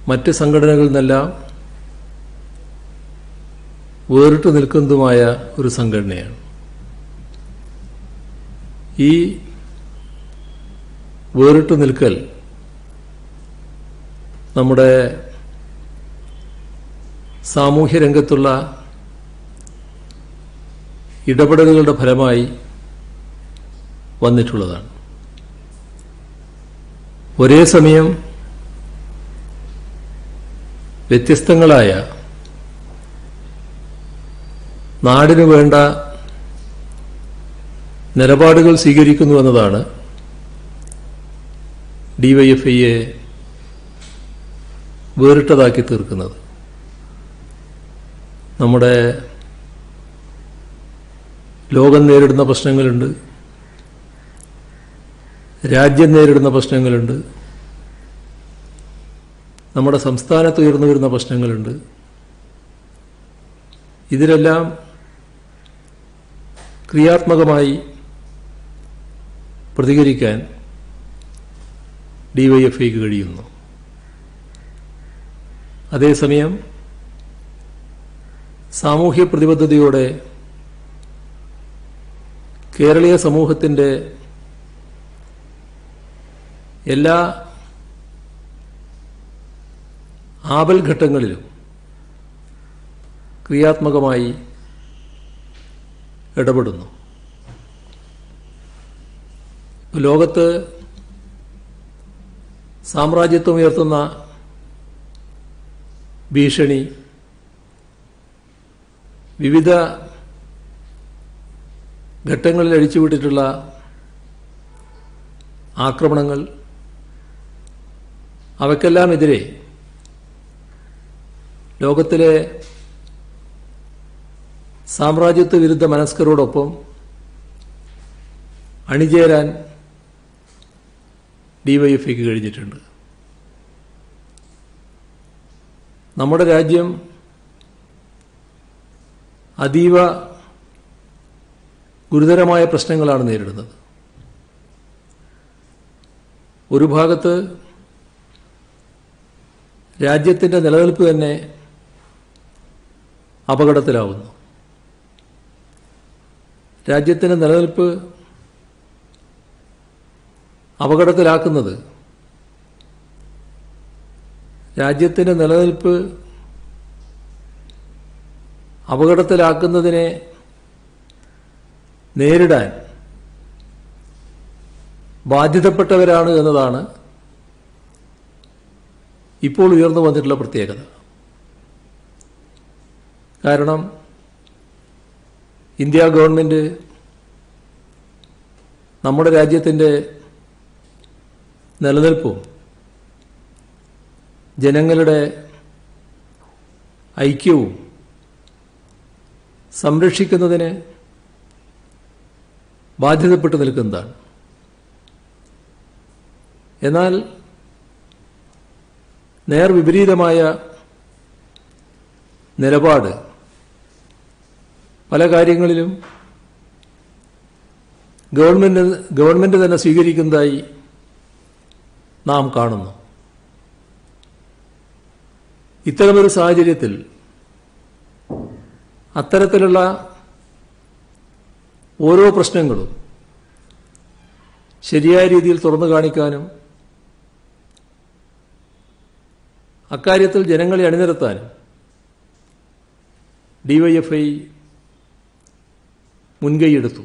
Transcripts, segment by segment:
മറ്റ് സംഘടനകളിൽ നിന്നെല്ലാം വേറിട്ട് നിൽക്കുന്നതുമായ ഒരു സംഘടനയാണ് ഈ വേറിട്ട് നിൽക്കൽ നമ്മുടെ സാമൂഹ്യ രംഗത്തുള്ള ഇടപെടലുകളുടെ ഫലമായി വന്നിട്ടുള്ളതാണ് ഒരേ സമയം വ്യത്യസ്തങ്ങളായ നാടിനു വേണ്ട നിലപാടുകൾ സ്വീകരിക്കുന്നു എന്നതാണ് ഡിവൈഎഫ്ഐയെ വേറിട്ടതാക്കി തീർക്കുന്നത് നമ്മുടെ ലോകം നേരിടുന്ന പ്രശ്നങ്ങളുണ്ട് രാജ്യം നേരിടുന്ന പ്രശ്നങ്ങളുണ്ട് നമ്മുടെ സംസ്ഥാനത്ത് ഉയർന്നു വരുന്ന പ്രശ്നങ്ങളുണ്ട് ഇതിലെല്ലാം ക്രിയാത്മകമായി പ്രതികരിക്കാൻ ഡിവൈഎഫ്ഐക്ക് കഴിയുന്നു അതേസമയം സാമൂഹ്യ പ്രതിബദ്ധതയോടെ കേരളീയ സമൂഹത്തിൻ്റെ എല്ലാ ആപൽഘട്ടങ്ങളിലും ക്രിയാത്മകമായി ഇടപെടുന്നു ലോകത്ത് സാമ്രാജ്യത്വം ഉയർത്തുന്ന ഭീഷണി വിവിധ ഘട്ടങ്ങളിൽ അഴിച്ചുവിട്ടിട്ടുള്ള ആക്രമണങ്ങൾ അവയ്ക്കെല്ലാം എതിരെ ലോകത്തിലെ സാമ്രാജ്യത്വ വിരുദ്ധ മനസ്കരോടൊപ്പം അണിചേരാൻ ഡിവൈഎഫ്ഐക്ക് കഴിഞ്ഞിട്ടുണ്ട് നമ്മുടെ രാജ്യം അതീവ ഗുരുതരമായ പ്രശ്നങ്ങളാണ് നേരിടുന്നത് ഒരു ഭാഗത്ത് രാജ്യത്തിൻ്റെ നിലനിൽപ്പ് തന്നെ അപകടത്തിലാവുന്നു രാജ്യത്തിൻ്റെ നിലനിൽപ്പ് അപകടത്തിലാക്കുന്നത് രാജ്യത്തിൻ്റെ നിലനിൽപ്പ് അപകടത്തിലാക്കുന്നതിനെ നേരിടാൻ ബാധ്യതപ്പെട്ടവരാണ് എന്നതാണ് ഇപ്പോൾ ഉയർന്നു വന്നിട്ടുള്ള പ്രത്യേകത കാരണം ഇന്ത്യ ഗവൺമെൻറ് നമ്മുടെ രാജ്യത്തിൻ്റെ നിലനിൽപ്പും ജനങ്ങളുടെ ഐക്യവും സംരക്ഷിക്കുന്നതിന് ബാധ്യതപ്പെട്ടു നിൽക്കുന്നതാണ് എന്നാൽ നേർവിപരീതമായ നിലപാട് പല കാര്യങ്ങളിലും ഗവൺമെന്റ് ഗവൺമെന്റ് തന്നെ സ്വീകരിക്കുന്നതായി നാം കാണുന്നു ഇത്തരമൊരു സാഹചര്യത്തിൽ അത്തരത്തിലുള്ള ഓരോ പ്രശ്നങ്ങളും ശരിയായ രീതിയിൽ തുറന്നു കാണിക്കാനും അക്കാര്യത്തിൽ ജനങ്ങളെ അണിനിരത്താനും ഡിവൈഎഫ്ഐ മുൻകൈയെടുത്തു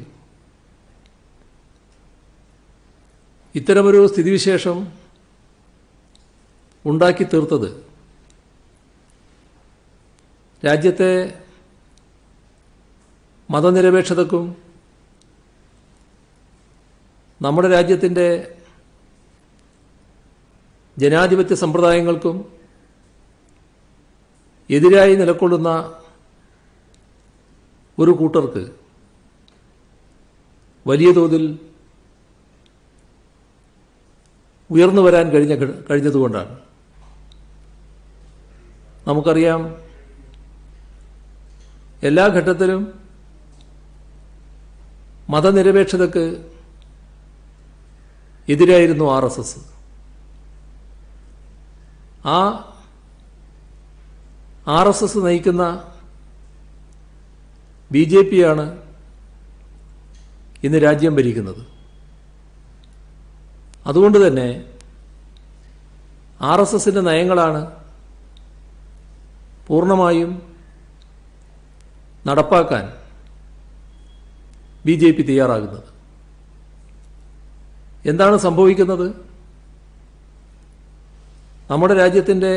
ഇത്തരമൊരു സ്ഥിതിവിശേഷം ഉണ്ടാക്കി തീർത്തത് രാജ്യത്തെ മതനിരപേക്ഷതക്കും നമ്മുടെ രാജ്യത്തിൻ്റെ ജനാധിപത്യ സമ്പ്രദായങ്ങൾക്കും എതിരായി നിലകൊള്ളുന്ന ഒരു കൂട്ടർക്ക് വലിയ തോതിൽ ഉയർന്നു വരാൻ കഴിഞ്ഞ കഴിഞ്ഞതുകൊണ്ടാണ് നമുക്കറിയാം എല്ലാ ഘട്ടത്തിലും മതനിരപേക്ഷതക്ക് എതിരായിരുന്നു ആർ എസ് എസ് ആ ആർ എസ് എസ് നയിക്കുന്ന ബി ജെ പിയാണ് ഇന്ന് രാജ്യം ഭരിക്കുന്നത് അതുകൊണ്ട് തന്നെ ആർ എസ് എസിന്റെ നയങ്ങളാണ് പൂർണ്ണമായും നടപ്പാക്കാൻ ബി ജെ പി തയ്യാറാകുന്നത് എന്താണ് സംഭവിക്കുന്നത് നമ്മുടെ രാജ്യത്തിൻ്റെ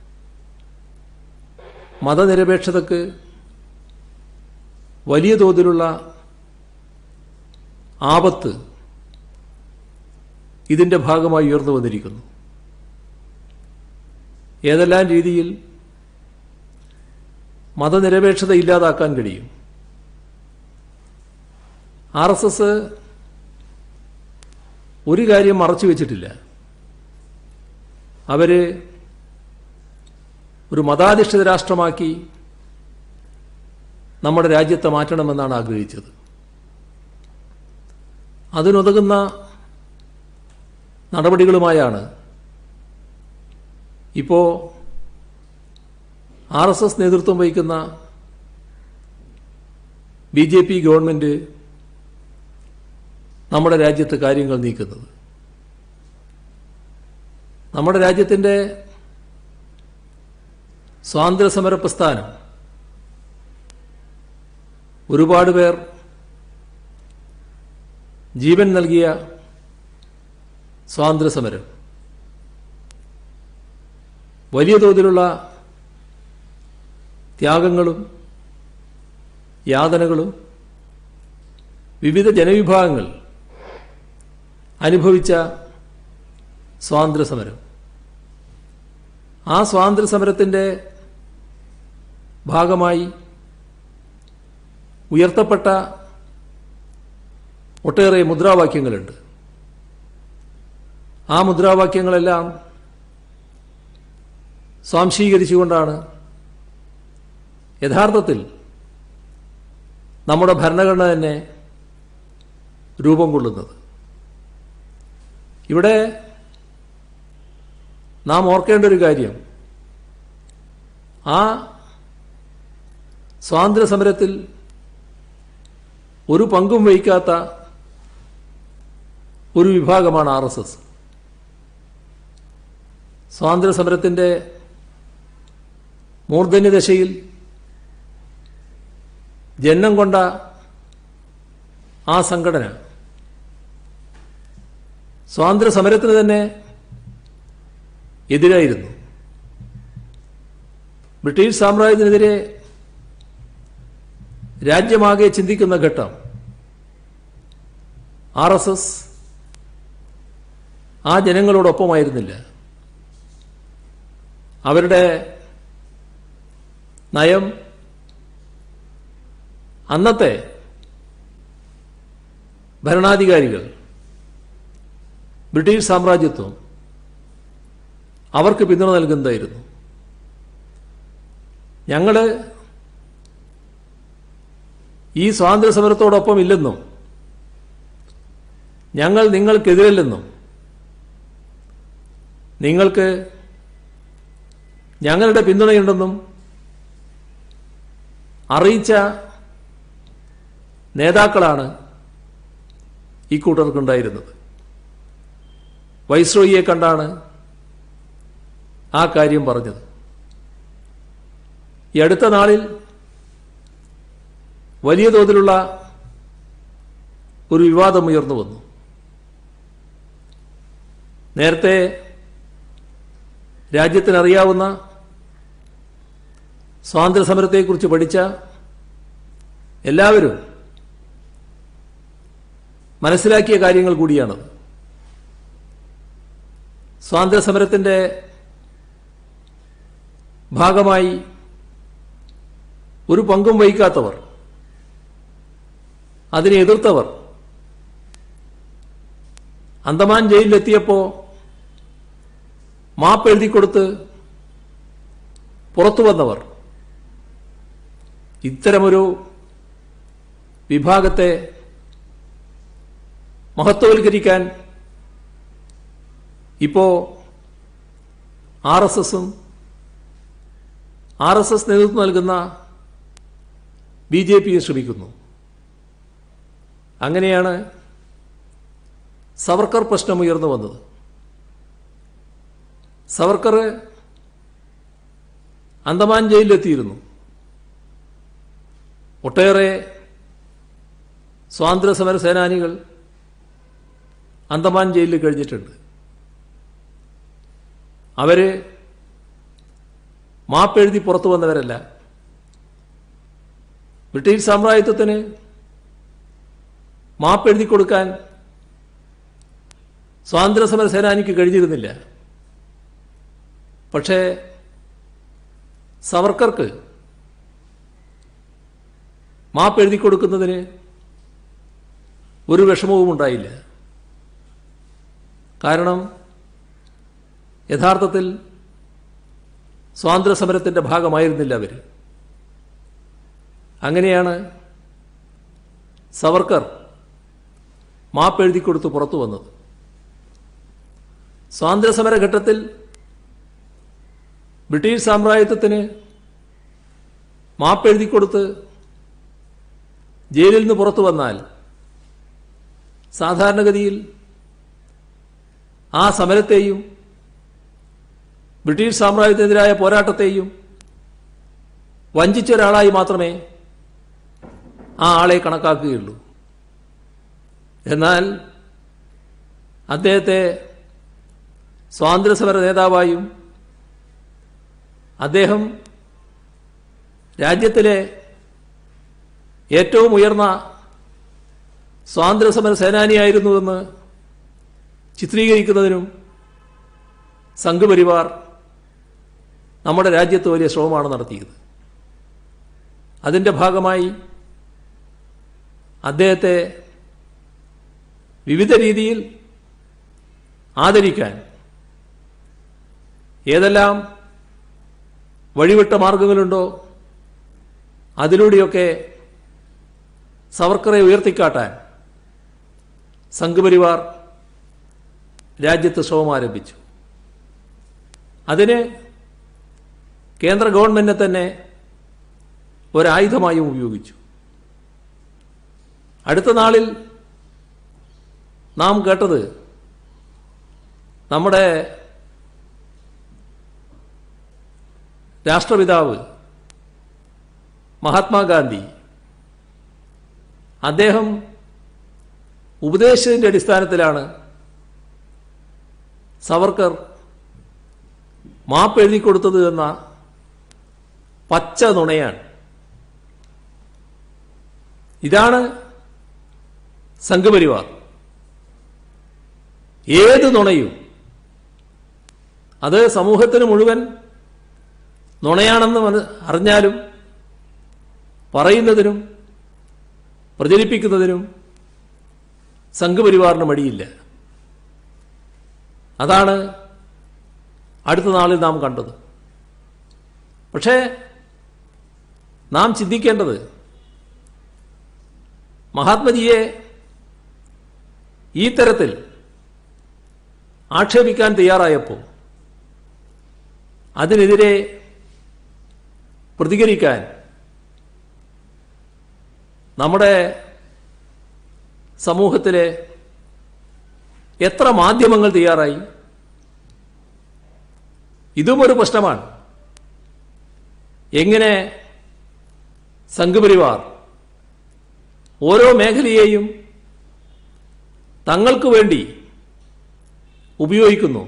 മതനിരപേക്ഷതക്ക് വലിയ തോതിലുള്ള ആപത്ത് ഇതിന്റെ ഭാഗമായി ഉയർന്നു വന്നിരിക്കുന്നു ഏതെല്ലാം രീതിയിൽ മതനിരപേക്ഷത ഇല്ലാതാക്കാൻ കഴിയും ആർ എസ് എസ് ഒരു കാര്യം മറച്ചു വെച്ചിട്ടില്ല അവര് ഒരു മതാധിഷ്ഠിത രാഷ്ട്രമാക്കി നമ്മുടെ രാജ്യത്തെ മാറ്റണമെന്നാണ് ആഗ്രഹിച്ചത് അതിനുതകുന്ന നടപടികളുമായാണ് ഇപ്പോ ആർ എസ് എസ് നേതൃത്വം വഹിക്കുന്ന ബി ജെ പി ഗവൺമെന്റ് നമ്മുടെ രാജ്യത്ത് കാര്യങ്ങൾ നീക്കുന്നത് നമ്മുടെ രാജ്യത്തിൻ്റെ സ്വാതന്ത്ര്യസമര പ്രസ്ഥാനം ഒരുപാട് പേർ ജീവൻ നൽകിയ സ്വാതന്ത്ര്യസമരം വലിയ തോതിലുള്ള ത്യാഗങ്ങളും യാതനകളും വിവിധ ജനവിഭാഗങ്ങൾ അനുഭവിച്ച സ്വാതന്ത്ര്യസമരം ആ സ്വാതന്ത്ര്യസമരത്തിൻ്റെ ഭാഗമായി ഉയർത്തപ്പെട്ട ഒട്ടേറെ മുദ്രാവാക്യങ്ങളുണ്ട് ആ മുദ്രാവാക്യങ്ങളെല്ലാം സ്വാംശീകരിച്ചുകൊണ്ടാണ് യഥാർത്ഥത്തിൽ നമ്മുടെ ഭരണഘടന തന്നെ രൂപം കൊള്ളുന്നത് ഇവിടെ നാം ഓർക്കേണ്ട ഒരു കാര്യം ആ സ്വാതന്ത്ര്യ സമരത്തിൽ ഒരു പങ്കും വഹിക്കാത്ത ഒരു വിഭാഗമാണ് ആർ എസ് എസ് സ്വാതന്ത്ര്യ സമരത്തിന്റെ മൂർധന്യദശയിൽ ജന്മം കൊണ്ട ആ സംഘടന സ്വാതന്ത്ര്യ സമരത്തിന് തന്നെ എതിരായിരുന്നു ബ്രിട്ടീഷ് സാമ്രാജ്യത്തിനെതിരെ രാജ്യമാകെ ചിന്തിക്കുന്ന ഘട്ടം ആർ എസ് എസ് ആ ജനങ്ങളോടൊപ്പമായിരുന്നില്ല അവരുടെ നയം അന്നത്തെ ഭരണാധികാരികൾ ബ്രിട്ടീഷ് സാമ്രാജ്യത്വം അവർക്ക് പിന്തുണ നൽകുന്നതായിരുന്നു ഞങ്ങള് ഈ സ്വാതന്ത്ര്യ സമരത്തോടൊപ്പം ഇല്ലെന്നും ഞങ്ങൾ നിങ്ങൾക്കെതിരല്ലെന്നും നിങ്ങൾക്ക് ഞങ്ങളുടെ പിന്തുണയുണ്ടെന്നും അറിയിച്ച നേതാക്കളാണ് ഈ കൂട്ടർക്കുണ്ടായിരുന്നത് വൈസ്രോയിയെ കണ്ടാണ് ആ കാര്യം പറഞ്ഞത് ഈ അടുത്ത നാളിൽ വലിയ തോതിലുള്ള ഒരു വിവാദം ഉയർന്നു വന്നു നേരത്തെ രാജ്യത്തിനറിയാവുന്ന സ്വാതന്ത്ര്യ സമരത്തെക്കുറിച്ച് പഠിച്ച എല്ലാവരും മനസ്സിലാക്കിയ കാര്യങ്ങൾ കൂടിയാണത് സ്വാതന്ത്ര്യ സമരത്തിന്റെ ഭാഗമായി ഒരു പങ്കും വഹിക്കാത്തവർ അതിനെ എതിർത്തവർ അന്തമാൻ ജയിലിലെത്തിയപ്പോ മാപ്പ് എഴുതി കൊടുത്ത് പുറത്തു വന്നവർ ഇത്തരമൊരു വിഭാഗത്തെ മഹത്വവൽക്കരിക്കാൻ ഇപ്പോ ആർ എസ് എസും ആർ എസ് എസ് നേതൃത്വം നൽകുന്ന ബി ജെ പിയും ശ്രമിക്കുന്നു അങ്ങനെയാണ് സവർക്കർ പ്രശ്നം ഉയർന്നു വന്നത് സവർക്കർ അന്തമാൻ ജയിലിലെത്തിയിരുന്നു ഒട്ടേറെ സ്വാതന്ത്ര്യ സമര സേനാനികൾ അന്തമാൻ ജയിലിൽ കഴിഞ്ഞിട്ടുണ്ട് അവര് മാപ്പെഴുതി പുറത്തു വന്നവരല്ല ബ്രിട്ടീഷ് സാമ്രാജ്യത്വത്തിന് മാപ്പെഴുതി കൊടുക്കാൻ സ്വാതന്ത്ര്യ സമര സേനാനിക്ക് കഴിഞ്ഞിരുന്നില്ല പക്ഷേ സവർക്കർക്ക് മാപ്പ് എഴുതി കൊടുക്കുന്നതിന് ഒരു വിഷമവും ഉണ്ടായില്ല കാരണം യഥാർത്ഥത്തിൽ സ്വാതന്ത്ര്യ സമരത്തിന്റെ ഭാഗമായിരുന്നില്ല അവർ അങ്ങനെയാണ് സവർക്കർ മാപ്പ് എഴുതി കൊടുത്ത് പുറത്തു വന്നത് സ്വാതന്ത്ര്യ സമര ഘട്ടത്തിൽ ബ്രിട്ടീഷ് സാമ്രാജ്യത്വത്തിന് മാപ്പ് എഴുതി കൊടുത്ത് ജയിലിൽ നിന്ന് പുറത്തു വന്നാൽ സാധാരണഗതിയിൽ ആ സമരത്തെയും ബ്രിട്ടീഷ് സാമ്രാജ്യത്തിനെതിരായ പോരാട്ടത്തെയും വഞ്ചിച്ച ഒരാളായി മാത്രമേ ആ ആളെ കണക്കാക്കുകയുള്ളൂ എന്നാൽ അദ്ദേഹത്തെ സ്വാതന്ത്ര്യസമര നേതാവായും അദ്ദേഹം രാജ്യത്തിലെ ഏറ്റവും ഉയർന്ന സ്വാതന്ത്ര്യസമര സേനാനിയായിരുന്നുവെന്ന് ചിത്രീകരിക്കുന്നതിനും സംഘപരിവാർ നമ്മുടെ രാജ്യത്ത് വലിയ ശ്രമമാണ് നടത്തിയത് അതിൻ്റെ ഭാഗമായി അദ്ദേഹത്തെ വിവിധ രീതിയിൽ ആദരിക്കാൻ ഏതെല്ലാം വഴിവിട്ട മാർഗങ്ങളുണ്ടോ അതിലൂടെയൊക്കെ സവർക്കറെ ഉയർത്തിക്കാട്ടാൻ സംഘപരിവാർ രാജ്യത്ത് ശ്രമം ആരംഭിച്ചു അതിന് കേന്ദ്ര ഗവൺമെന്റിനെ തന്നെ ഒരായുധമായും ഉപയോഗിച്ചു അടുത്ത നാളിൽ നാം കേട്ടത് നമ്മുടെ രാഷ്ട്രപിതാവ് മഹാത്മാഗാന്ധി അദ്ദേഹം ഉപദേശത്തിന്റെ അടിസ്ഥാനത്തിലാണ് സവർക്കർ മാപ്പ് എഴുതി കൊടുത്തത് എന്ന പച്ച നുണയാണ് ഇതാണ് സംഘപരിവാർ ഏത് നുണയും അത് സമൂഹത്തിന് മുഴുവൻ നുണയാണെന്ന് മന- അറിഞ്ഞാലും പറയുന്നതിനും പ്രചരിപ്പിക്കുന്നതിനും സംഘപരിവാറിന് മടിയില്ല അതാണ് അടുത്ത നാളിൽ നാം കണ്ടത് പക്ഷേ നാം ചിന്തിക്കേണ്ടത് മഹാത്മജിയെ ഈ തരത്തിൽ ആക്ഷേപിക്കാൻ തയ്യാറായപ്പോൾ അതിനെതിരെ പ്രതികരിക്കാൻ നമ്മുടെ സമൂഹത്തിലെ എത്ര മാധ്യമങ്ങൾ തയ്യാറായി ഇതും ഒരു പ്രശ്നമാണ് എങ്ങനെ സംഘപരിവാർ ഓരോ മേഖലയെയും തങ്ങൾക്ക് വേണ്ടി ഉപയോഗിക്കുന്നു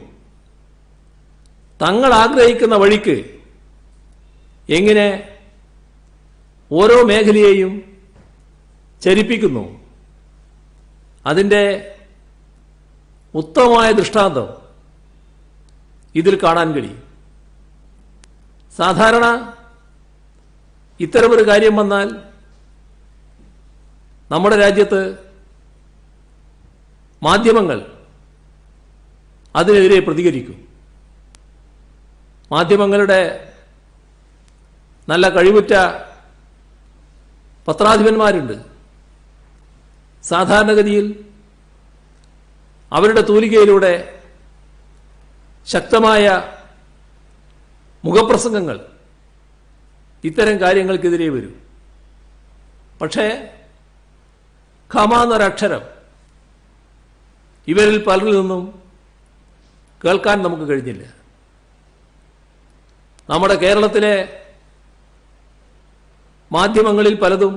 തങ്ങൾ ആഗ്രഹിക്കുന്ന വഴിക്ക് എങ്ങനെ ഓരോ മേഖലയെയും ചരിപ്പിക്കുന്നു അതിൻ്റെ ഉത്തമമായ ദൃഷ്ടാന്തം ഇതിൽ കാണാൻ കഴിയും സാധാരണ ഇത്തരമൊരു കാര്യം വന്നാൽ നമ്മുടെ രാജ്യത്ത് മാധ്യമങ്ങൾ അതിനെതിരെ പ്രതികരിക്കും മാധ്യമങ്ങളുടെ നല്ല കഴിവുറ്റ പത്രാധിപന്മാരുണ്ട് സാധാരണഗതിയിൽ അവരുടെ തൂലികയിലൂടെ ശക്തമായ മുഖപ്രസംഗങ്ങൾ ഇത്തരം കാര്യങ്ങൾക്കെതിരെ വരും പക്ഷേ ഖമ എന്നൊരക്ഷരം ഇവരിൽ പലരിൽ നിന്നും കേൾക്കാൻ നമുക്ക് കഴിഞ്ഞില്ല നമ്മുടെ കേരളത്തിലെ മാധ്യമങ്ങളിൽ പലതും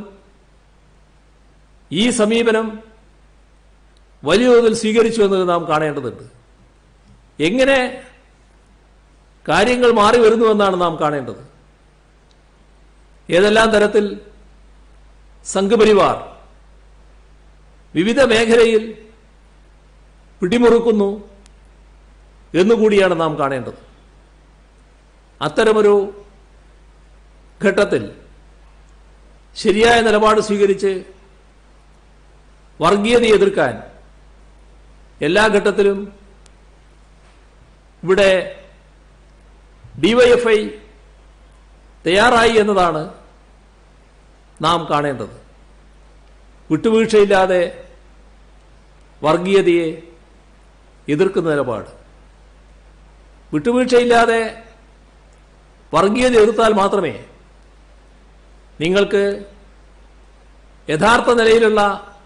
ഈ സമീപനം വലിയ തോതിൽ സ്വീകരിച്ചു എന്നത് നാം കാണേണ്ടതുണ്ട് എങ്ങനെ കാര്യങ്ങൾ മാറി വരുന്നുവെന്നാണ് നാം കാണേണ്ടത് ഏതെല്ലാം തരത്തിൽ സംഘപരിവാർ വിവിധ മേഖലയിൽ പിടിമുറുക്കുന്നു എന്നുകൂടിയാണ് നാം കാണേണ്ടത് അത്തരമൊരു ഘട്ടത്തിൽ ശരിയായ നിലപാട് സ്വീകരിച്ച് വർഗീയതയെ എതിർക്കാൻ എല്ലാ ഘട്ടത്തിലും ഇവിടെ ഡിവൈഎഫ്ഐ തയ്യാറായി എന്നതാണ് നാം കാണേണ്ടത് വിട്ടുവീഴ്ചയില്ലാതെ വർഗീയതയെ എതിർക്കുന്ന നിലപാട് വിട്ടുവീഴ്ചയില്ലാതെ വർഗീയത എതിർത്താൽ മാത്രമേ നിങ്ങൾക്ക് യഥാർത്ഥ നിലയിലുള്ള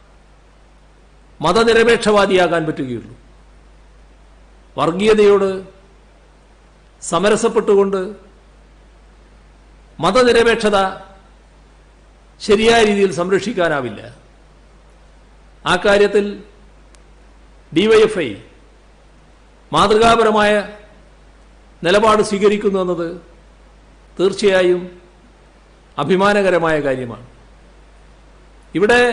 മതനിരപേക്ഷവാദിയാകാൻ പറ്റുകയുള്ളൂ വർഗീയതയോട് സമരസപ്പെട്ടുകൊണ്ട് മതനിരപേക്ഷത ശരിയായ രീതിയിൽ സംരക്ഷിക്കാനാവില്ല ആ കാര്യത്തിൽ ഡിവൈഎഫ്ഐ മാതൃകാപരമായ നിലപാട് സ്വീകരിക്കുന്നു എന്നത് തീർച്ചയായും അഭിമാനകരമായ കാര്യമാണ് ഇവിടെ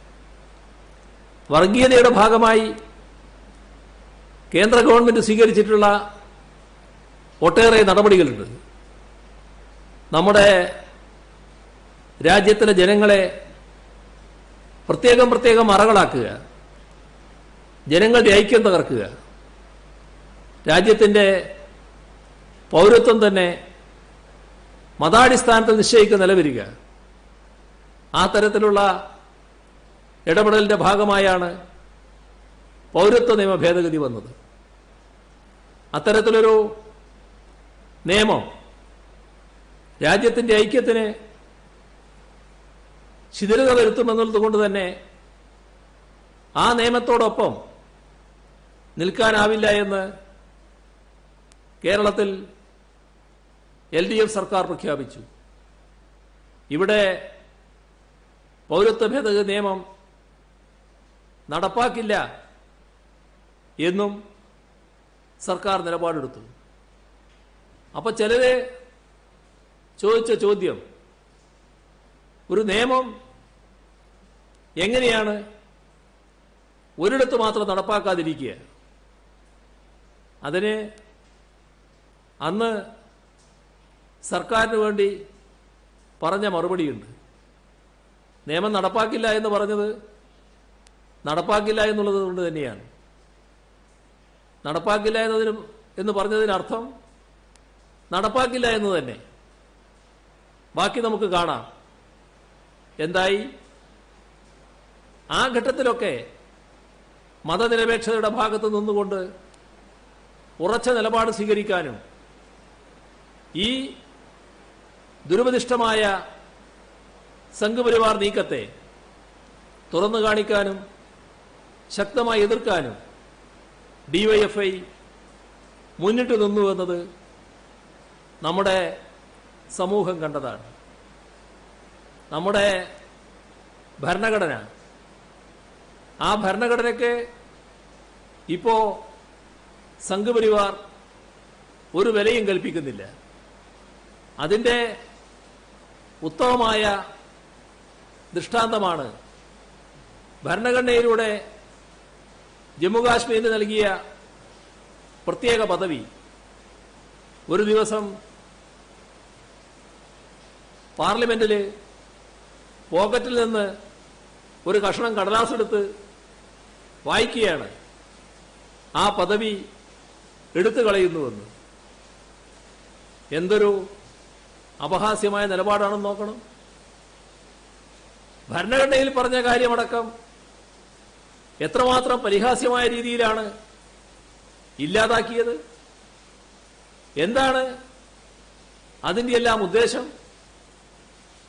വർഗീയതയുടെ ഭാഗമായി കേന്ദ്ര ഗവൺമെന്റ് സ്വീകരിച്ചിട്ടുള്ള ഒട്ടേറെ നടപടികളുണ്ട് നമ്മുടെ രാജ്യത്തിലെ ജനങ്ങളെ പ്രത്യേകം പ്രത്യേകം അറകളാക്കുക ജനങ്ങളുടെ ഐക്യം തകർക്കുക രാജ്യത്തിൻ്റെ പൗരത്വം തന്നെ മതാടിസ്ഥാനത്തിൽ നിശ്ചയിക്കുന്ന നിലവരിക ആ തരത്തിലുള്ള ഇടപെടലിന്റെ ഭാഗമായാണ് പൗരത്വ നിയമ ഭേദഗതി വന്നത് അത്തരത്തിലൊരു നിയമം രാജ്യത്തിന്റെ ഐക്യത്തിന് ശിഥിലത വരുത്തുമെന്നുള്ളത് കൊണ്ട് തന്നെ ആ നിയമത്തോടൊപ്പം നിൽക്കാനാവില്ല എന്ന് കേരളത്തിൽ എൽ ഡി എഫ് സർക്കാർ പ്രഖ്യാപിച്ചു ഇവിടെ പൗരത്വ ഭേദഗതി നിയമം നടപ്പാക്കില്ല എന്നും സർക്കാർ നിലപാടെടുത്തു അപ്പൊ ചിലര് ചോദിച്ച ചോദ്യം ഒരു നിയമം എങ്ങനെയാണ് ഒരിടത്ത് മാത്രം നടപ്പാക്കാതിരിക്കുക അതിന് അന്ന് സർക്കാരിന് വേണ്ടി പറഞ്ഞ മറുപടിയുണ്ട് നിയമം നടപ്പാക്കില്ല എന്ന് പറഞ്ഞത് നടപ്പാക്കില്ല എന്നുള്ളത് കൊണ്ട് തന്നെയാണ് നടപ്പാക്കില്ല എന്നതിനും എന്ന് പറഞ്ഞതിനർത്ഥം നടപ്പാക്കില്ല എന്ന് തന്നെ ബാക്കി നമുക്ക് കാണാം എന്തായി ആ ഘട്ടത്തിലൊക്കെ മതനിരപേക്ഷതയുടെ ഭാഗത്ത് നിന്നുകൊണ്ട് ഉറച്ച നിലപാട് സ്വീകരിക്കാനും ഈ ദുരുപദിഷ്ടമായ സംഘപരിവാർ നീക്കത്തെ തുറന്നു കാണിക്കാനും ശക്തമായി എതിർക്കാനും ഡിവൈഎഫ്ഐ മുന്നിട്ട് നിന്നു എന്നത് നമ്മുടെ സമൂഹം കണ്ടതാണ് നമ്മുടെ ഭരണഘടന ആ ഭരണഘടനയ്ക്ക് ഇപ്പോ സംഘപരിവാർ ഒരു വിലയും കൽപ്പിക്കുന്നില്ല അതിൻ്റെ ഉത്തമമായ ദൃഷ്ടാന്തമാണ് ഭരണഘടനയിലൂടെ ജമ്മുകാശ്മീരിന് നൽകിയ പ്രത്യേക പദവി ഒരു ദിവസം പാർലമെന്റിൽ പോക്കറ്റിൽ നിന്ന് ഒരു കഷണം കടലാസ് എടുത്ത് വായിക്കുകയാണ് ആ പദവി എടുത്തു കളയുന്നുവെന്ന് എന്തൊരു അപഹാസ്യമായ നിലപാടാണെന്ന് നോക്കണം ഭരണഘടനയിൽ പറഞ്ഞ കാര്യമടക്കം എത്രമാത്രം പരിഹാസ്യമായ രീതിയിലാണ് ഇല്ലാതാക്കിയത് എന്താണ് അതിൻ്റെ എല്ലാം ഉദ്ദേശം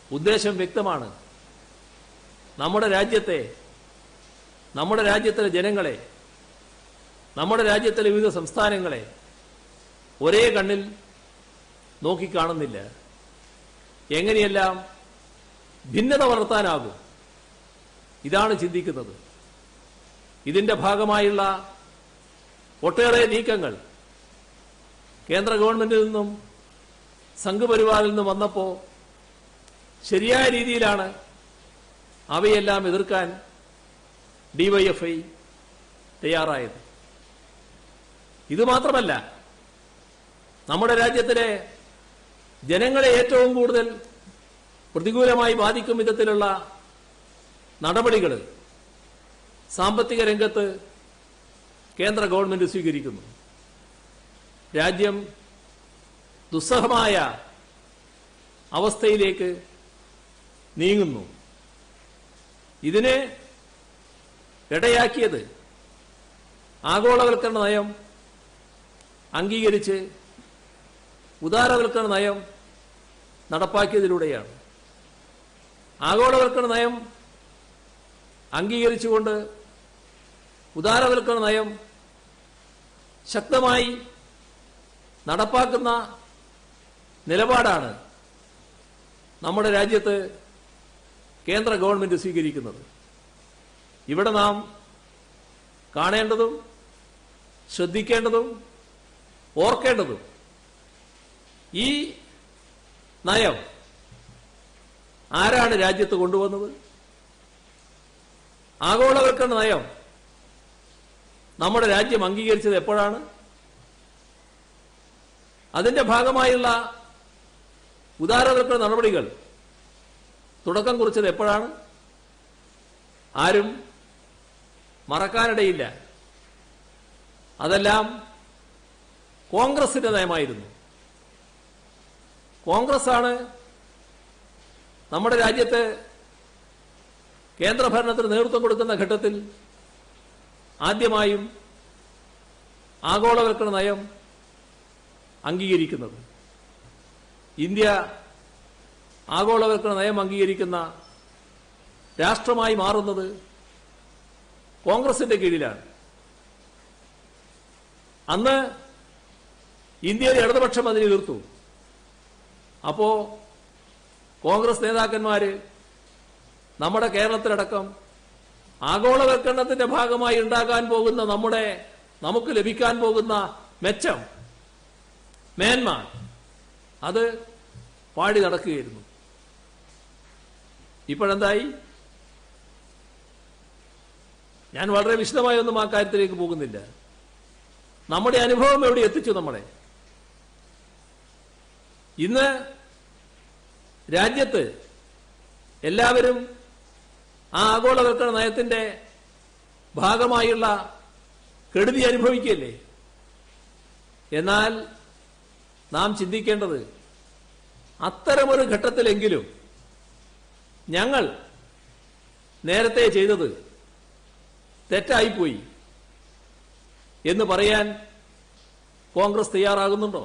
ഉദ്ദേശം വ്യക്തമാണ് നമ്മുടെ രാജ്യത്തെ നമ്മുടെ രാജ്യത്തിലെ ജനങ്ങളെ നമ്മുടെ രാജ്യത്തിലെ വിവിധ സംസ്ഥാനങ്ങളെ ഒരേ കണ്ണിൽ നോക്കിക്കാണുന്നില്ല എങ്ങനെയെല്ലാം ഭിന്നത വളർത്താനാകും ഇതാണ് ചിന്തിക്കുന്നത് ഇതിന്റെ ഭാഗമായുള്ള ഒട്ടേറെ നീക്കങ്ങൾ കേന്ദ്ര ഗവൺമെന്റിൽ നിന്നും സംഘപരിവാറിൽ നിന്നും വന്നപ്പോൾ ശരിയായ രീതിയിലാണ് അവയെല്ലാം എതിർക്കാൻ ഡിവൈഎഫ്ഐ തയ്യാറായത് ഇത് മാത്രമല്ല നമ്മുടെ രാജ്യത്തിലെ ജനങ്ങളെ ഏറ്റവും കൂടുതൽ പ്രതികൂലമായി ബാധിക്കും വിധത്തിലുള്ള നടപടികൾ സാമ്പത്തിക രംഗത്ത് കേന്ദ്ര ഗവൺമെന്റ് സ്വീകരിക്കുന്നു രാജ്യം ദുസ്സഹമായ അവസ്ഥയിലേക്ക് നീങ്ങുന്നു ഇതിന് ഇടയാക്കിയത് ആഗോളവൽക്കരണ നയം അംഗീകരിച്ച് ഉദാരവൽക്കരണ നയം നടപ്പാക്കിയതിലൂടെയാണ് ആഗോളവൽക്കരണ നയം അംഗീകരിച്ചുകൊണ്ട് ഉദാരവൽക്കരണ നയം ശക്തമായി നടപ്പാക്കുന്ന നിലപാടാണ് നമ്മുടെ രാജ്യത്ത് കേന്ദ്ര ഗവൺമെന്റ് സ്വീകരിക്കുന്നത് ഇവിടെ നാം കാണേണ്ടതും ശ്രദ്ധിക്കേണ്ടതും ഓർക്കേണ്ടതും ഈ നയം ആരാണ് രാജ്യത്ത് കൊണ്ടുവന്നത് ആഗോളവൽക്കരണ നയം നമ്മുടെ രാജ്യം അംഗീകരിച്ചത് എപ്പോഴാണ് അതിന്റെ ഭാഗമായുള്ള ഉദാരവൽക്കരണ നടപടികൾ തുടക്കം കുറിച്ചത് എപ്പോഴാണ് ആരും മറക്കാനിടയില്ല അതെല്ലാം കോൺഗ്രസിന്റെ നയമായിരുന്നു കോൺഗ്രസ് ആണ് നമ്മുടെ രാജ്യത്ത് കേന്ദ്രഭരണത്തിന് നേതൃത്വം കൊടുക്കുന്ന ഘട്ടത്തിൽ ആദ്യമായും ആഗോളവൽക്കരണ നയം അംഗീകരിക്കുന്നത് ഇന്ത്യ ആഗോളവൽക്കരണ നയം അംഗീകരിക്കുന്ന രാഷ്ട്രമായി മാറുന്നത് കോൺഗ്രസിന്റെ കീഴിലാണ് അന്ന് ഇന്ത്യയിലെ ഇടതുപക്ഷം അതിനെ എതിർത്തു അപ്പോ കോൺഗ്രസ് നേതാക്കന്മാര് നമ്മുടെ കേരളത്തിലടക്കം ആഗോളവൽക്കരണത്തിന്റെ ഭാഗമായി ഉണ്ടാകാൻ പോകുന്ന നമ്മുടെ നമുക്ക് ലഭിക്കാൻ പോകുന്ന മെച്ചം മേന്മ അത് പാടി നടക്കുകയായിരുന്നു ഇപ്പോഴെന്തായി ഞാൻ വളരെ വിശദമായൊന്നും ആ കാര്യത്തിലേക്ക് പോകുന്നില്ല നമ്മുടെ അനുഭവം എവിടെ എത്തിച്ചു നമ്മളെ ഇന്ന് രാജ്യത്ത് എല്ലാവരും ആ ആഗോളവൽക്കരണ നയത്തിന്റെ ഭാഗമായുള്ള കെടുതി അനുഭവിക്കുകയല്ലേ എന്നാൽ നാം ചിന്തിക്കേണ്ടത് അത്തരമൊരു ഘട്ടത്തിലെങ്കിലും ഞങ്ങൾ നേരത്തെ ചെയ്തത് തെറ്റായിപ്പോയി എന്ന് പറയാൻ കോൺഗ്രസ് തയ്യാറാകുന്നുണ്ടോ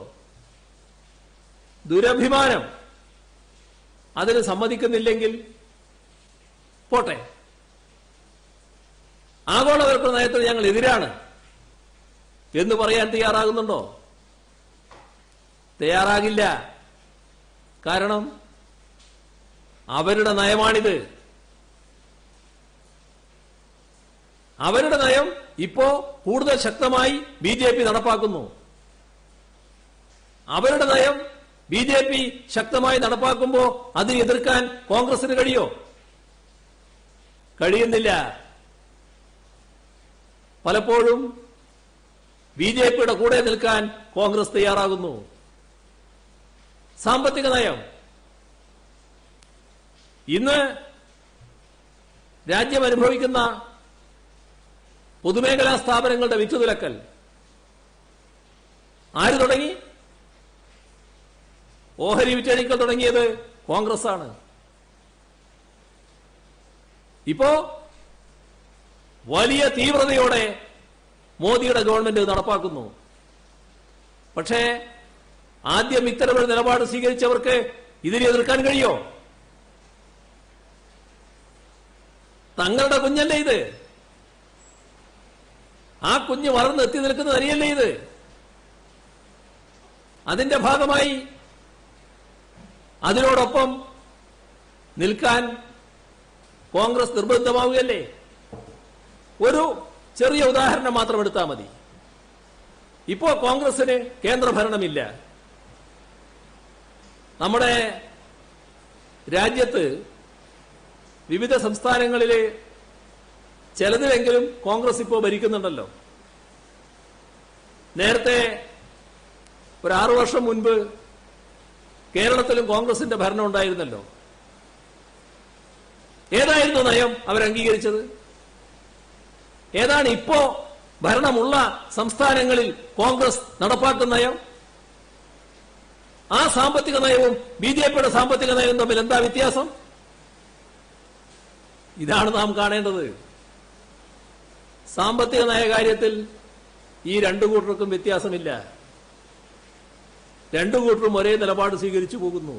ദുരഭിമാനം അതിന് സമ്മതിക്കുന്നില്ലെങ്കിൽ പോട്ടെ ആഗോളവൽക്കരണ നയത്തിന് ഞങ്ങൾ എതിരാണ് എന്ന് പറയാൻ തയ്യാറാകുന്നുണ്ടോ തയ്യാറാകില്ല കാരണം അവരുടെ നയമാണിത് അവരുടെ നയം ഇപ്പോ കൂടുതൽ ശക്തമായി ബി ജെ പി നടപ്പാക്കുന്നു അവരുടെ നയം ബി ജെ പി ശക്തമായി നടപ്പാക്കുമ്പോ അതിനെ എതിർക്കാൻ കോൺഗ്രസിന് കഴിയോ കഴിയുന്നില്ല പലപ്പോഴും ബി ജെ പിയുടെ കൂടെ നിൽക്കാൻ കോൺഗ്രസ് തയ്യാറാകുന്നു സാമ്പത്തിക നയം ഇന്ന് രാജ്യം അനുഭവിക്കുന്ന പൊതുമേഖലാ സ്ഥാപനങ്ങളുടെ വിറ്റുതുലക്കൽ ആര് തുടങ്ങി ഓഹരി വിറ്റഴിക്കൽ തുടങ്ങിയത് കോൺഗ്രസ് ആണ് ഇപ്പോ വലിയ തീവ്രതയോടെ മോദിയുടെ ഗവൺമെന്റ് ഇത് നടപ്പാക്കുന്നു പക്ഷേ ആദ്യം ഇത്തരമൊരു നിലപാട് സ്വീകരിച്ചവർക്ക് ഇതിനെ എതിർക്കാൻ കഴിയോ തങ്ങളുടെ കുഞ്ഞല്ലേ ഇത് ആ കുഞ്ഞ് വളർന്ന് എത്തി നിൽക്കുന്ന തനിയല്ലേ ഇത് അതിന്റെ ഭാഗമായി അതിനോടൊപ്പം നിൽക്കാൻ കോൺഗ്രസ് നിർബന്ധമാവുകയല്ലേ ഒരു ചെറിയ ഉദാഹരണം മാത്രം എടുത്താൽ മതി ഇപ്പോ കോൺഗ്രസിന് കേന്ദ്രഭരണമില്ല നമ്മുടെ രാജ്യത്ത് വിവിധ സംസ്ഥാനങ്ങളിലെ ചിലതിലെങ്കിലും കോൺഗ്രസ് ഇപ്പോൾ ഭരിക്കുന്നുണ്ടല്ലോ നേരത്തെ ഒരു ആറു വർഷം മുൻപ് കേരളത്തിലും കോൺഗ്രസിന്റെ ഭരണം ഉണ്ടായിരുന്നല്ലോ ഏതായിരുന്നു നയം അവരംഗീകരിച്ചത് ഏതാണ് ഇപ്പോ ഭരണമുള്ള സംസ്ഥാനങ്ങളിൽ കോൺഗ്രസ് നടപ്പാക്കുന്ന നയം ആ സാമ്പത്തിക നയവും ബി ജെ പിയുടെ സാമ്പത്തിക നയവും തമ്മിൽ എന്താ വ്യത്യാസം ഇതാണ് നാം കാണേണ്ടത് സാമ്പത്തിക നയകാര്യത്തിൽ ഈ രണ്ടു കൂട്ടർക്കും വ്യത്യാസമില്ല രണ്ടു കൂട്ടരും ഒരേ നിലപാട് സ്വീകരിച്ചു പോകുന്നു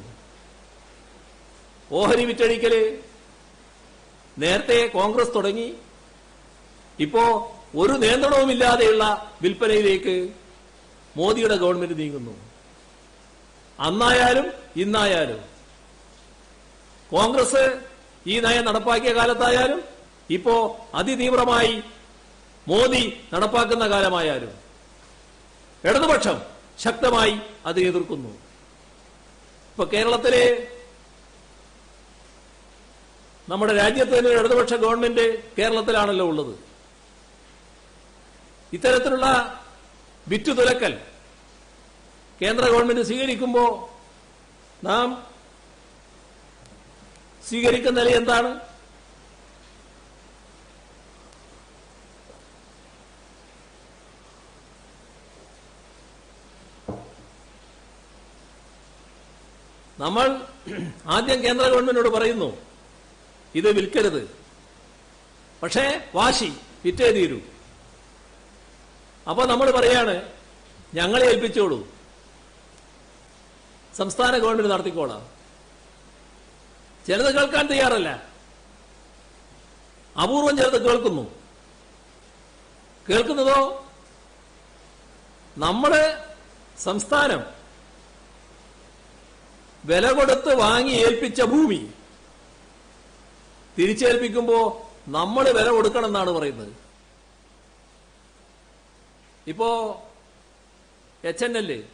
ഓഹരി വിറ്റഴിക്കല് നേരത്തെ കോൺഗ്രസ് തുടങ്ങി ഇപ്പോ ഒരു നിയന്ത്രണവുമില്ലാതെയുള്ള വിൽപ്പനയിലേക്ക് മോദിയുടെ ഗവൺമെന്റ് നീങ്ങുന്നു അന്നായാലും ഇന്നായാലും കോൺഗ്രസ് ഈ നയം നടപ്പാക്കിയ കാലത്തായാലും ഇപ്പോ അതിതീവ്രമായി മോദി നടപ്പാക്കുന്ന കാലമായാലും ഇടതുപക്ഷം ശക്തമായി അത് എതിർക്കുന്നു ഇപ്പൊ കേരളത്തിലെ നമ്മുടെ രാജ്യത്ത് തന്നെ ഒരു ഇടതുപക്ഷ ഗവൺമെന്റ് കേരളത്തിലാണല്ലോ ഉള്ളത് ഇത്തരത്തിലുള്ള വിറ്റുതുലക്കൽ കേന്ദ്ര ഗവൺമെന്റ് സ്വീകരിക്കുമ്പോൾ നാം സ്വീകരിക്കുന്ന നില എന്താണ് നമ്മൾ ആദ്യം കേന്ദ്ര ഗവൺമെന്റിനോട് പറയുന്നു ഇത് വിൽക്കരുത് പക്ഷേ വാശി വിറ്റേ തീരൂ അപ്പൊ നമ്മൾ പറയാണ് ഞങ്ങളെ ഏൽപ്പിച്ചോളൂ സംസ്ഥാന ഗവൺമെന്റ് നടത്തിക്കോളാം ചിലത് കേൾക്കാൻ തയ്യാറല്ല അപൂർവം ചിലത് കേൾക്കുന്നു കേൾക്കുന്നതോ നമ്മുടെ സംസ്ഥാനം വില കൊടുത്ത് വാങ്ങി ഏൽപ്പിച്ച ഭൂമി തിരിച്ചേൽപ്പിക്കുമ്പോ നമ്മൾ വില കൊടുക്കണം എന്നാണ് പറയുന്നത് ഇപ്പോ എച്ച് എൻ എല്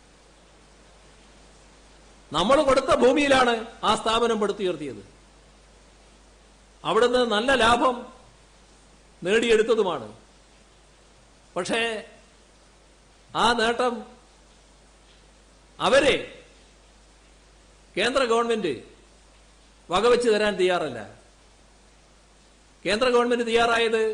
നമ്മൾ കൊടുത്ത ഭൂമിയിലാണ് ആ സ്ഥാപനം പടുത്തുയർത്തിയത് അവിടുന്ന് നല്ല ലാഭം നേടിയെടുത്തതുമാണ് പക്ഷേ ആ നേട്ടം അവരെ കേന്ദ്ര ഗവൺമെന്റ് വകവെച്ച് തരാൻ തയ്യാറല്ല കേന്ദ്ര ഗവൺമെന്റ് തയ്യാറായത്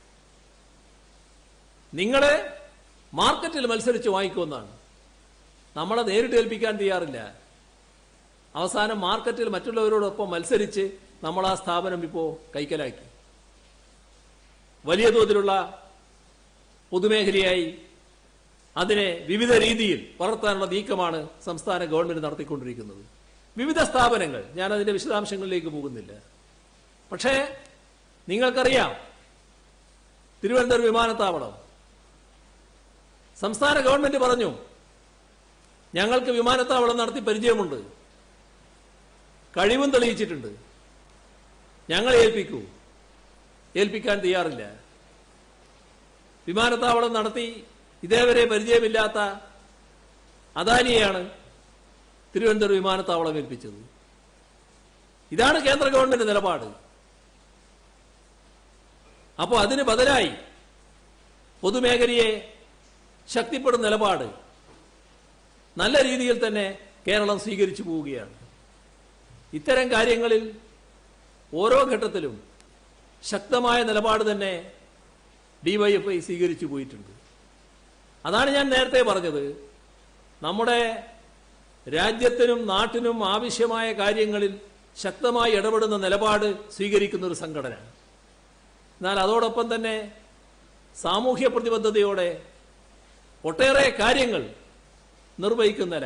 നിങ്ങളെ മാർക്കറ്റിൽ മത്സരിച്ച് വാങ്ങിക്കുമെന്നാണ് നമ്മളെ നേരിട്ട് ഏൽപ്പിക്കാൻ തയ്യാറില്ല അവസാനം മാർക്കറ്റിൽ മറ്റുള്ളവരോടൊപ്പം മത്സരിച്ച് നമ്മൾ ആ സ്ഥാപനം ഇപ്പോ കൈക്കലാക്കി വലിയ തോതിലുള്ള പൊതുമേഖലയായി അതിനെ വിവിധ രീതിയിൽ വളർത്താനുള്ള നീക്കമാണ് സംസ്ഥാന ഗവൺമെന്റ് നടത്തിക്കൊണ്ടിരിക്കുന്നത് വിവിധ സ്ഥാപനങ്ങൾ ഞാൻ അതിന്റെ വിശദാംശങ്ങളിലേക്ക് പോകുന്നില്ല പക്ഷേ നിങ്ങൾക്കറിയാം തിരുവനന്തപുരം വിമാനത്താവളം സംസ്ഥാന ഗവൺമെന്റ് പറഞ്ഞു ഞങ്ങൾക്ക് വിമാനത്താവളം നടത്തി പരിചയമുണ്ട് കഴിവും തെളിയിച്ചിട്ടുണ്ട് ഞങ്ങളെ ഏൽപ്പിക്കൂ ഏൽപ്പിക്കാൻ തയ്യാറില്ല വിമാനത്താവളം നടത്തി ഇതേവരെ പരിചയമില്ലാത്ത അദാനിയെയാണ് തിരുവനന്തപുരം വിമാനത്താവളം ഏൽപ്പിച്ചത് ഇതാണ് കേന്ദ്ര ഗവൺമെന്റ് നിലപാട് അപ്പോൾ അതിന് ബദലായി പൊതുമേഖലയെ ശക്തിപ്പെടുന്ന നിലപാട് നല്ല രീതിയിൽ തന്നെ കേരളം സ്വീകരിച്ചു പോവുകയാണ് ഇത്തരം കാര്യങ്ങളിൽ ഓരോ ഘട്ടത്തിലും ശക്തമായ നിലപാട് തന്നെ ഡിവൈഎഫ്ഐ സ്വീകരിച്ചു പോയിട്ടുണ്ട് അതാണ് ഞാൻ നേരത്തെ പറഞ്ഞത് നമ്മുടെ രാജ്യത്തിനും നാട്ടിനും ആവശ്യമായ കാര്യങ്ങളിൽ ശക്തമായി ഇടപെടുന്ന നിലപാട് സ്വീകരിക്കുന്ന ഒരു സംഘടന എന്നാൽ അതോടൊപ്പം തന്നെ സാമൂഹ്യ പ്രതിബദ്ധതയോടെ ഒട്ടേറെ കാര്യങ്ങൾ നിർവഹിക്കുന്നില്ല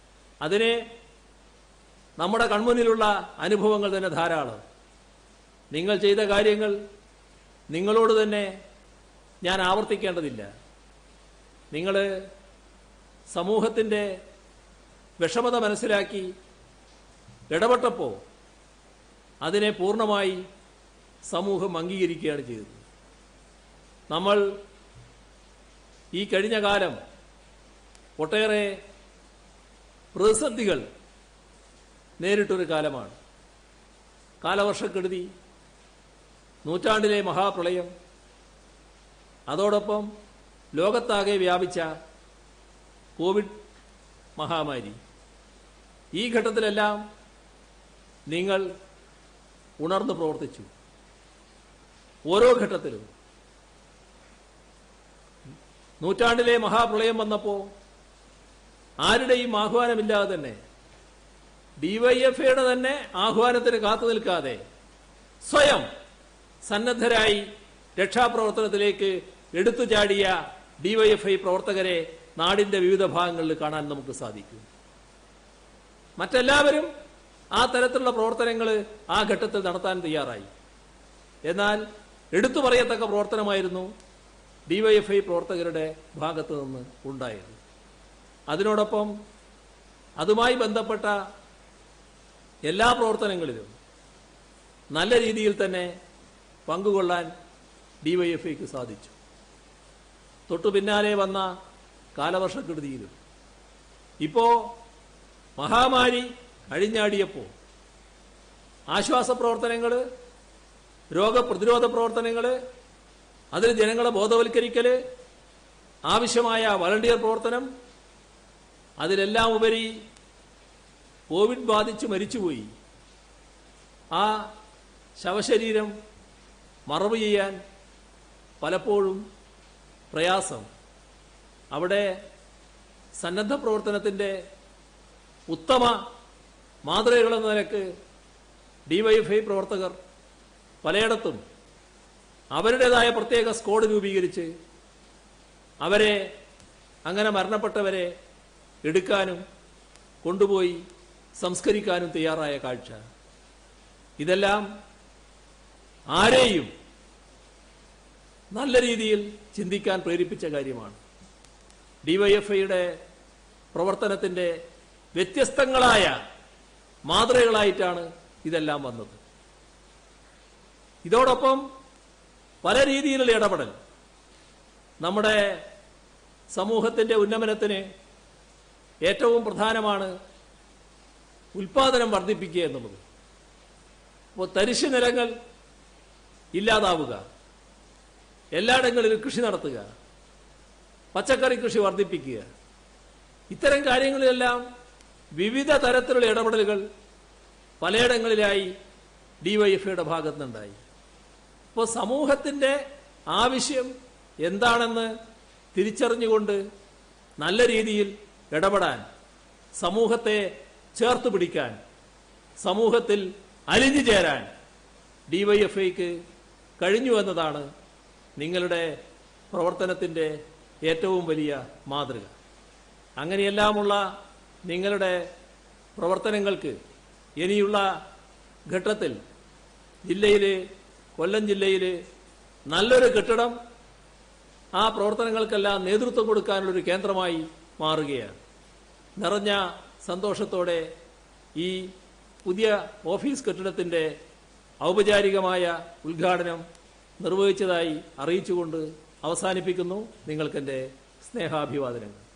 അതിന് നമ്മുടെ കൺമുന്നിലുള്ള അനുഭവങ്ങൾ തന്നെ ധാരാളം നിങ്ങൾ ചെയ്ത കാര്യങ്ങൾ നിങ്ങളോട് തന്നെ ഞാൻ ആവർത്തിക്കേണ്ടതില്ല നിങ്ങൾ സമൂഹത്തിൻ്റെ വിഷമത മനസ്സിലാക്കി ഇടപെട്ടപ്പോൾ അതിനെ പൂർണ്ണമായി സമൂഹം അംഗീകരിക്കുകയാണ് ചെയ്തത് നമ്മൾ ഈ കഴിഞ്ഞ കാലം ഒട്ടേറെ പ്രതിസന്ധികൾ നേരിട്ടൊരു കാലമാണ് കാലവർഷക്കെടുതി നൂറ്റാണ്ടിലെ മഹാപ്രളയം അതോടൊപ്പം ലോകത്താകെ വ്യാപിച്ച കോവിഡ് മഹാമാരി ഈ ഘട്ടത്തിലെല്ലാം നിങ്ങൾ ഉണർന്നു പ്രവർത്തിച്ചു ഓരോ ഘട്ടത്തിലും നൂറ്റാണ്ടിലെ മഹാപ്രളയം വന്നപ്പോൾ ആരുടെയും ആഹ്വാനമില്ലാതെ തന്നെ ഡിവൈഎഫ്ഐയുടെ തന്നെ ആഹ്വാനത്തിന് കാത്തു നിൽക്കാതെ സ്വയം സന്നദ്ധരായി രക്ഷാപ്രവർത്തനത്തിലേക്ക് എടുത്തു ചാടിയ ഡിവൈഎഫ്ഐ പ്രവർത്തകരെ നാടിന്റെ വിവിധ ഭാഗങ്ങളിൽ കാണാൻ നമുക്ക് സാധിക്കും മറ്റെല്ലാവരും ആ തരത്തിലുള്ള പ്രവർത്തനങ്ങൾ ആ ഘട്ടത്തിൽ നടത്താൻ തയ്യാറായി എന്നാൽ എടുത്തു പറയത്തക്ക പ്രവർത്തനമായിരുന്നു ഡിവൈഎഫ്ഐ പ്രവർത്തകരുടെ ഭാഗത്ത് നിന്ന് ഉണ്ടായത് അതിനോടൊപ്പം അതുമായി ബന്ധപ്പെട്ട എല്ലാ പ്രവർത്തനങ്ങളിലും നല്ല രീതിയിൽ തന്നെ പങ്കുകൊള്ളാൻ ഡിവൈഎഫ്ഐക്ക് സാധിച്ചു തൊട്ടു പിന്നാലെ വന്ന കാലവർഷക്കെടുതിയിലും ഇപ്പോ മഹാമാരി അഴിഞ്ഞാടിയപ്പോൾ ആശ്വാസ പ്രവർത്തനങ്ങൾ രോഗപ്രതിരോധ പ്രവർത്തനങ്ങൾ അതിൽ ജനങ്ങളെ ബോധവൽക്കരിക്കൽ ആവശ്യമായ വളണ്ടിയർ പ്രവർത്തനം അതിലെല്ലാം ഉപരി കോവിഡ് ബാധിച്ച് മരിച്ചുപോയി ആ ശവശരീരം മറവ് ചെയ്യാൻ പലപ്പോഴും പ്രയാസം അവിടെ സന്നദ്ധ പ്രവർത്തനത്തിൻ്റെ ഉത്തമ മാതൃകകളെന്ന നിലക്ക് ഡിവൈഎഫ്ഐ പ്രവർത്തകർ പലയിടത്തും അവരുടേതായ പ്രത്യേക സ്ക്വാഡ് രൂപീകരിച്ച് അവരെ അങ്ങനെ മരണപ്പെട്ടവരെ എടുക്കാനും കൊണ്ടുപോയി സംസ്കരിക്കാനും തയ്യാറായ കാഴ്ച ഇതെല്ലാം ആരെയും നല്ല രീതിയിൽ ചിന്തിക്കാൻ പ്രേരിപ്പിച്ച കാര്യമാണ് ഡിവൈഎഫ്ഐയുടെ പ്രവർത്തനത്തിന്റെ വ്യത്യസ്തങ്ങളായ മാതൃകകളായിട്ടാണ് ഇതെല്ലാം വന്നത് ഇതോടൊപ്പം പല രീതിയിലുള്ള ഇടപെടൽ നമ്മുടെ സമൂഹത്തിന്റെ ഉന്നമനത്തിന് ഏറ്റവും പ്രധാനമാണ് ഉൽപാദനം വർദ്ധിപ്പിക്കുക എന്നുള്ളത് അപ്പോൾ തരിശു നിലങ്ങൾ ഇല്ലാതാവുക എല്ലായിടങ്ങളിലും കൃഷി നടത്തുക പച്ചക്കറി കൃഷി വർദ്ധിപ്പിക്കുക ഇത്തരം കാര്യങ്ങളിലെല്ലാം വിവിധ തരത്തിലുള്ള ഇടപെടലുകൾ പലയിടങ്ങളിലായി ഡിവൈഎഫ്ഐയുടെ ഭാഗത്തു നിന്നുണ്ടായി അപ്പോൾ സമൂഹത്തിന്റെ ആവശ്യം എന്താണെന്ന് തിരിച്ചറിഞ്ഞുകൊണ്ട് നല്ല രീതിയിൽ ഇടപെടാൻ സമൂഹത്തെ ചേർത്ത് പിടിക്കാൻ സമൂഹത്തിൽ അലിഞ്ഞു ചേരാൻ ഡിവൈഎഫ്ഐക്ക് കഴിഞ്ഞു എന്നതാണ് നിങ്ങളുടെ പ്രവർത്തനത്തിൻ്റെ ഏറ്റവും വലിയ മാതൃക അങ്ങനെയെല്ലാമുള്ള നിങ്ങളുടെ പ്രവർത്തനങ്ങൾക്ക് ഇനിയുള്ള ഘട്ടത്തിൽ ജില്ലയിൽ കൊല്ലം ജില്ലയിൽ നല്ലൊരു കെട്ടിടം ആ പ്രവർത്തനങ്ങൾക്കെല്ലാം നേതൃത്വം കൊടുക്കാനുള്ളൊരു കേന്ദ്രമായി മാറുകയാണ് നിറഞ്ഞ സന്തോഷത്തോടെ ഈ പുതിയ ഓഫീസ് കെട്ടിടത്തിൻ്റെ ഔപചാരികമായ ഉദ്ഘാടനം നിർവഹിച്ചതായി അറിയിച്ചുകൊണ്ട് അവസാനിപ്പിക്കുന്നു നിങ്ങൾക്കെൻ്റെ സ്നേഹാഭിവാദനങ്ങൾ